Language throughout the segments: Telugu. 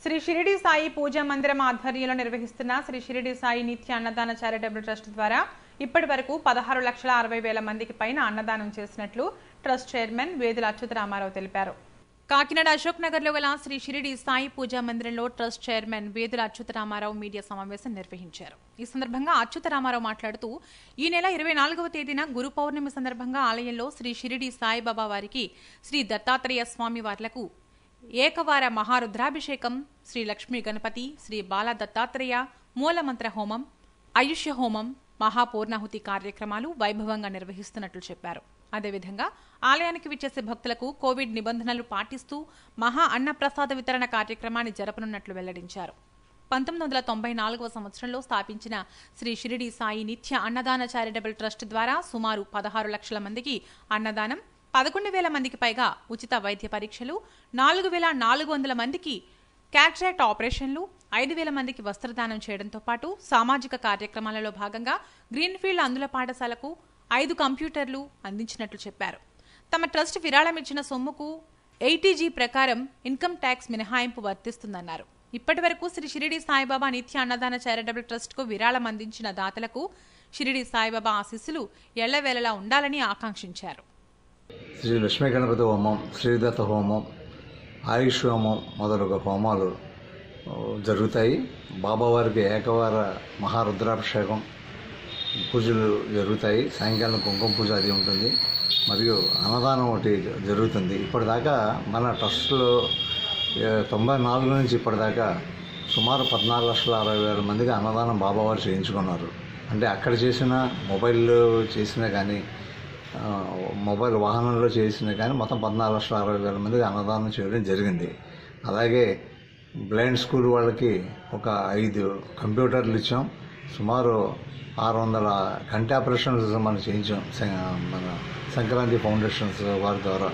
శ్రీ షిరిడి సాయి పూజా మందిరం ఆధ్వర్యంలో నిర్వహిస్తున్న శ్రీ షిరిడి సాయి నిత్య అన్నదాన చారిటబుల్ ట్రస్ట్ ద్వారా ఇప్పటి వరకు పదహారు లక్షల అరవై వేల మందికి పైన అన్నదానం చేసినట్లు ట్రస్ట్ చైర్మన్ వేదుల అచ్యుత రామారావు తెలిపారు కాకినాడ అశోక్ నగర్ లో గల శ్రీ షిరిడి సాయి పూజా మందిరంలో trust chairman Vedula Achyuta Ramarao media సమావేశం నిర్వహించారు ఈ సందర్భంగా అచ్యుత రామారావు మాట్లాడుతూ ఈ నెల ఇరవై నాలుగవ తేదీన గురు పౌర్ణమి సందర్భంగా ఆలయంలో శ్రీ షిరిడి సాయిబాబా వారికి శ్రీ దత్తాత్రేయ స్వామి వార్లకు ఏకవార మహారుద్రాభిషేకం శ్రీ లక్ష్మీ గణపతి శ్రీ బాల దత్తాత్రేయ మూలమంత్ర హోమం ఆయుష్య హోమం మహాపూర్ణాహుతి కార్యక్రమాలు వైభవంగా నిర్వహిస్తున్నట్లు చెప్పారు అదేవిధంగా ఆలయానికి విచ్చేసే భక్తులకు కోవిడ్ నిబంధనలు పాటిస్తూ మహా అన్నప్రసాద వితరణ కార్యక్రమాన్ని జరపనున్నట్లు వెల్లడించారు పంతొమ్మిది వందల తొంభై నాలుగవ సంవత్సరంలో స్థాపించిన శ్రీ షిరిడి సాయి నిత్య అన్నదాన చారిటబుల్ ట్రస్ట్ ద్వారా సుమారు పదహారు లక్షల మందికి అన్నదానం పదకొండు వేల మందికి పైగా ఉచిత వైద్య పరీక్షలు నాలుగు వేల నాలుగు వందల మందికి క్యాట్రాక్ట్ ఆపరేషన్లు ఐదు వేల మందికి వస్త్రదానం చేయడంతో పాటు సామాజిక కార్యక్రమాలలో భాగంగా గ్రీన్ఫీల్డ్ అందుల పాఠశాలకు ఐదు కంప్యూటర్లు అందించినట్లు చెప్పారు తమ ట్రస్ట్ విరాళం ఇచ్చిన సొమ్ముకు ఎయిటీజీ ప్రకారం ఇన్కమ్ ట్యాక్స్ మినహాయింపు వర్తిస్తుందన్నారు ఇప్పటి వరకు శ్రీ షిరిడి సాయిబాబా నిత్య అన్నదాన చారిటబుల్ ట్రస్ట్కు విరాళం అందించిన దాతలకు షిరిడి సాయిబాబా ఆశీస్సులు ఎళ్లవేళలా ఉండాలని ఆకాంక్షించారు శ్రీ లక్ష్మీ గణపతి హోమం శ్రీదత్త హోమం ఆయుష్ హోమం మొదలగు హోమాలు ఆ, జరుగుతాయి బాబావారికి ఏకవార మహారుద్రాభిషేకం పూజలు జరుగుతాయి సాయంకాలం కుంకుమ పూజ అది ఉంటుంది మరియు అన్నదానం ఒకటి జరుగుతుంది ఇప్పటిదాకా మన ట్రస్ట్లో ఏ, తొంభై నాలుగు నుంచి ఇప్పటిదాకా సుమారు పద్నాలుగు లక్షల అరవై వేల మందికి అన్నదానం బాబావారు చేయించుకున్నారు అంటే అక్కడ చేసిన మొబైల్లో చేసినా కానీ ఆ, మొబైల్ వాహనంలో చేసిన కానీ మొత్తం పద్నాలుగు లక్షల అరవై వేల మందికి అన్నదానం చేయడం జరిగింది అలాగే బ్లైండ్ స్కూల్ వాళ్ళకి ఒక ఐదు కంప్యూటర్లు ఇచ్చాం సుమారు ఆరు వందల కంటి ఆపరేషన్స్ మనం చేయించాం స- మన సంక్రాంతి ఫౌండేషన్స్ వారి ద్వారా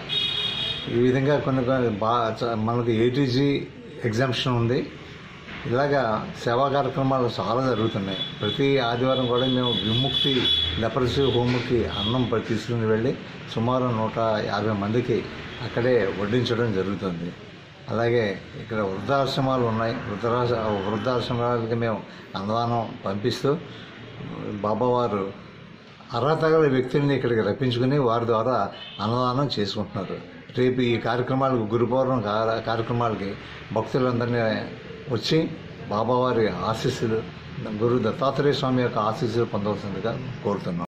ఈ విధంగా కొన్ని కొన్ని బాగా చ- మనకి ఏటీజీ ఎగ్జామ్షన్ ఉంది ఇలాగా సేవా కార్యక్రమాలు చాలా జరుగుతున్నాయి ప్రతి ఆదివారం కూడా మేము విముక్తి లెపరసీ హోమ్కి అన్నం ప- తీసుకుని వెళ్ళి సుమారు నూట యాభై మందికి అక్కడే వడ్డించడం జరుగుతుంది అలాగే ఇక్కడ వృద్ధాశ్రమాలు ఉన్నాయి వృద్ధాశ్ర వృద్ధాశ్రమాలకి మేము అన్నదానం పంపిస్తూ బాబావారు అర్హత గల వ్యక్తుల్ని ఇక్కడికి రప్పించుకుని వారి ద్వారా అన్నదానం చేసుకుంటున్నారు రేపు ఈ కార్యక్రమాలకు గురు పౌర్ణమి కా- కార్యక్రమాలకి భక్తులందరినీ వచ్చి బాబావారి ఆశీస్సులు గురు దత్తాత్రేయ స్వామి యొక్క ఆశీస్సులు పొందవలసిందిగా కోరుతున్నాం